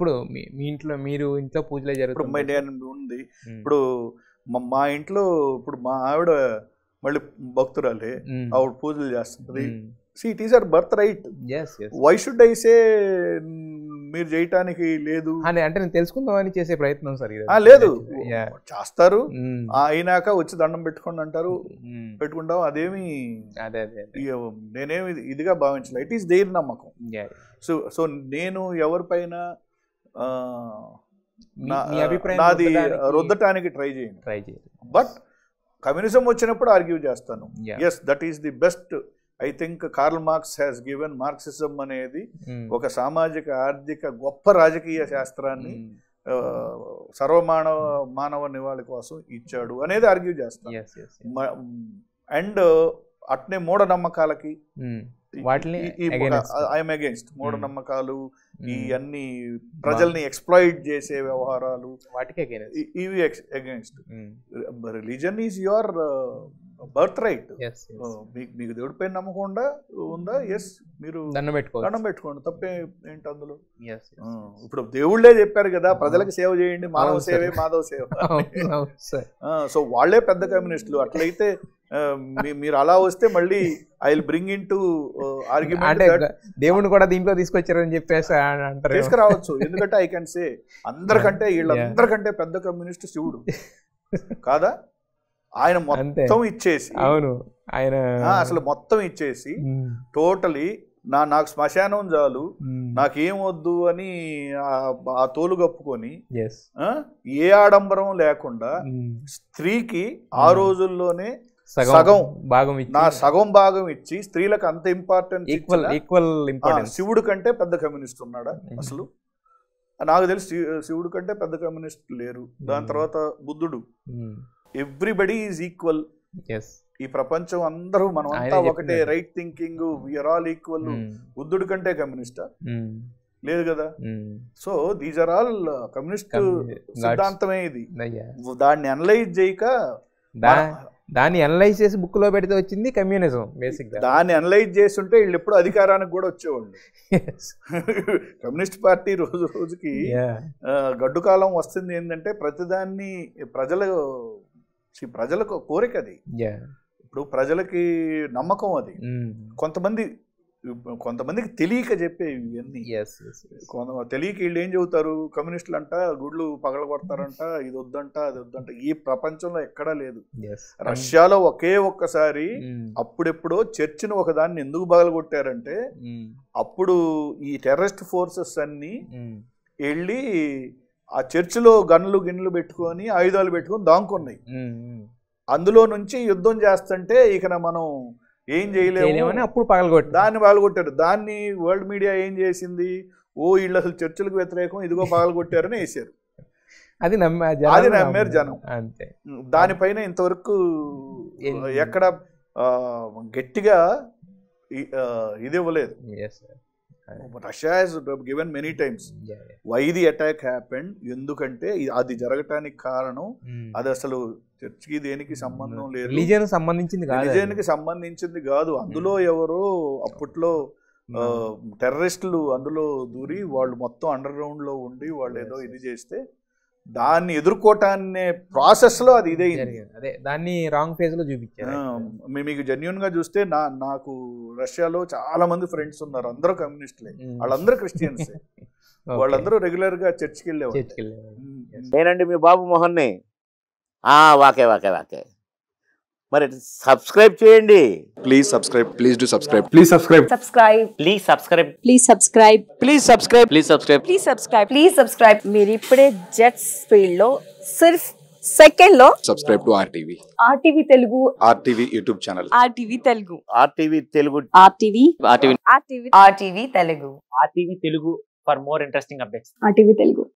ఇప్పుడు మీ మీ ఇంట్లో మీరు ఇంట్లో పూజలే ఇప్పుడు మై జరుగుతుంది నేను ఉంది ఇప్పుడు మా- మా ఇంట్లో ఇప్పుడు మా ఆవిడ మళ్ళీ భక్తురాలే ఆవిడ పూజలు చేస్తుంది see it is our birth right yes yes why should I say మీరు చేయటానికి లేదు అంటే అంటే నేను తెలుసుకుందామని చేసే ప్రయత్నం సార్ ఇది. ఆ, లేదు Yeah. చేస్తారు Mm. ఆ, అయినాక వచ్చి దండం పెట్టుకోండి అంటారు Mm. పెట్టుకుంటాం అదేమి అదే అదే అదే ఇక నేనేమి ఇది- ఇదిగా భావించలే ఇట్ ఈస్ దేర్ నమ్మకం Yeah. సో సో నేను ఎవరిపైన ఆ, మీ- నా- మీ అభిప్రాయం నాది రుద్దడానికి- రుద్దటానికి ట్రై చేయను ట్రై చేయాలి బట్ కమ్యూనిజం వచ్చినప్పుడు ఆర్గ్యూ చేస్తాను Yeah. Yes that is the best I think Karl Marx has given Marxism అనేది Mm. ఒక సామాజిక ఆర్థిక గొప్ప రాజకీయ శాస్త్రాన్ని Mm. ఆ, సర్వమానవ మానవ నివాళి కోసం ఇచ్చాడు అనేది ఆర్గ్యూ చేస్తాను Yes, yes, yes. అండ్ అట్నే మూఢనమ్మకాలకి Mm. వాటిని against. ఐఎమ్ అగేన్స్ట్ మూఢనమ్మకాలు ఈ Mm. అన్ని ప్రజల్ని ఎక్స్ప్లాయిట్ చేసే వ్యవహారాలు వాటికి against. ఇ- ఇవి against Mm. Religion is your birth right Yes, yes. మీకు దేవుడి పైన నమ్మకం ఉందా ఉందా ఎస్ మీరు దండం పెట్టుకోవచ్చు దండం పెట్టుకోండి తప్పే ఏంటి అందులో Yes, yes. ఆ, ఇప్పుడు దేవుళ్ళే చెప్పారు కదా ప్రజలకు సేవ చేయండి మానవ అవును సేవే సార్. మాధవ సేవ అవును, అవును సార్. సో వాళ్ళే పెద్ద కమ్యూనిస్టులు అట్లయితే ఆ, మీ- మీరు అలా వస్తే మళ్ళీ I will bring into అంటే ఆర్గ్యుమెంట్ దేవుని కూడా దీంట్లో తీసుకొచ్చారని చెప్పేసి ఆ- అంటారు తీసుకురావచ్చు ఎందుకంటే ఐ కెన్ సే అందరికంటే వీళ్ళందరికంటే పెద్ద కమ్యూనిస్ట్ శివుడు కాదా ఆయన అంతే మొత్తం ఇచ్చేసి అవును ఆయన ఆ, అసలు మొత్తం ఇచ్చేసి Mm. టోటలీ నా నాకు శ్మశానం చాలు Mm. నాకేం వద్దు అని ఆ- ఆ తోలు కప్పుకొని Yes. ఆ, ఏ ఆడంబరం లేకుండా Mm. స్త్రీకి ఆ రోజుల్లోనే సగం సగం భాగం ఇచ్చి నా సగం భాగం ఇచ్చి స్త్రీలకు అంత ఇంపార్టెన్స్ ఈక్వల్ ఈక్వల్ ఇంపార్టెన్స్ శివుడు కంటే పెద్ద కమ్యూనిస్ట్ ఉన్నాడా అసలు నాకు తెలిసి శి- శివుడు కంటే పెద్ద కమ్యూనిస్ట్ లేరు దాని తర్వాత బుద్ధుడు ఎవ్రీబడి ఈజ్ ఈక్వల్ ఎస్ ఈ ప్రపంచం అందరూ మనం అంతా ఆయనే ఒకటే చెప్పినాడు. Right thinking we are all equal బుద్ధుడు కంటే కమ్యూనిస్టా లేదు కదా so these are all communist సిద్ధాంతమే ఇది దాన్ని అనలైజ్ చేయక దాన్ని అనలైజ్ చేసి బుక్ లో పెడితే వచ్చింది కమ్యూనిజం బేసిక్ గా దాన్ని అనలైజ్ చేస్తుంటే వీళ్ళు ఎప్పుడు అధికారానికి కూడా వచ్చేవాళ్ళు కమ్యూనిస్ట్ పార్టీ రోజు రోజుకి ఆ, గడ్డు కాలం వస్తుంది ఏంటంటే ప్రతిదాన్ని ప్రజల see, ప్రజలకు కోరిక అది ఇప్పుడు ప్రజలకి నమ్మకం అది కొంతమంది కొంతమందికి తెలియక చెప్పేవి ఇవన్నీ కొంత తెలియక వీళ్ళు ఏం చెబుతారు కమ్యూనిస్టులు అంట గుడ్లు పగల కొడతారంట ఇది వద్దంట అది వద్దంట ఈ ప్రపంచంలో ఎక్కడా లేదు రష్యాలో ఒకే ఒక్కసారి అప్పుడెప్పుడో చర్చిని ఒకదాన్ని ఎందుకు పగలగొట్టారంటే అప్పుడు ఈ టెర్రరిస్ట్ ఫోర్సెస్ అన్ని వెళ్ళి ఆ చర్చిలో గన్లు గిన్నెలు పెట్టుకొని ఆయుధాలు పెట్టుకొని దాంకున్నాయి అందులో నుంచి యుద్ధం చేస్తుంటే ఇక మనం ఏం చేయలేము చేయలేమని అప్పుడు పగలగొట్టి దాన్ని పగలగొట్టారు దాన్ని వరల్డ్ మీడియా ఏం చేసింది ఓ వీళ్ళు అసలు చర్చిలకు వ్యతిరేకం ఇదిగో పగలగొట్టారని వేసారు అది నమ్మ అది నమ్మారు జనం. అంతే దానిపైన ఇంతవరకు ఏం- ఎక్కడ ఆ, గట్టిగా ఈ- ఆ, ఇది ఇవ్వలేదు Yes, sir. Russia has given many times Yeah, yeah. Why the attack happened ఎందుకంటే ఇ- అది జరగటానికి కారణం Mm. అది అసలు చర్చికి దేనికి సంబంధం లేదు రిలీజియన్ సంబంధించింది కాదు అది. రిలీజియన్కి సంబంధించింది కాదు అందులో ఎవరో అప్పట్లో ఆ, టెర్రరిస్టులు అందులో దూరి వాళ్ళు మొత్తం అండర్ గ్రౌండ్ లో ఉండి వాళ్ళు ఏదో Yes, ఇది yes. చేస్తే దాన్ని ఎదుర్కోవటాన్ని ప్రాసెస్ లో అది ఇదే జరిగింది. అదే దాన్ని రాంగ్ ఫేజ్ లో చూపించారు మీకు జెన్యున్ గా చూస్తే నా నాకు రష్యాలో చాలా మంది ఫ్రెండ్స్ ఉన్నారు అందరూ కమ్యూనిస్టులే Mm. వాళ్ళందరూ క్రిస్టియన్స్ Okay. వాళ్ళందరూ రెగ్యులర్ గా చర్చికి వెళ్ళేవాళ్ళు చర్చికి వెళ్ళేవాళ్ళు. Mm. నేనండి మీ బాబు మోహన్ని ఆ, వాకే వాకే వాకే మరి సబ్స్క్రైబ్ చేయండి Please subscribe. Please do subscribe. Please subscribe. subscribe please subscribe please subscribe please subscribe ప్లీజ్ subscribe please subscribe please subscribe మీరు ఇప్పుడే జెట్స్ ఫీల్డ్ లో సిర్ఫ్ సెకండ్ లో Subscribe to RTV. RTV Telugu RTV YouTube channel. RTV Telugu RTV Telugu RTV RTV RTV RTV Telugu RTV Telugu for more interesting updates. RTV Telugu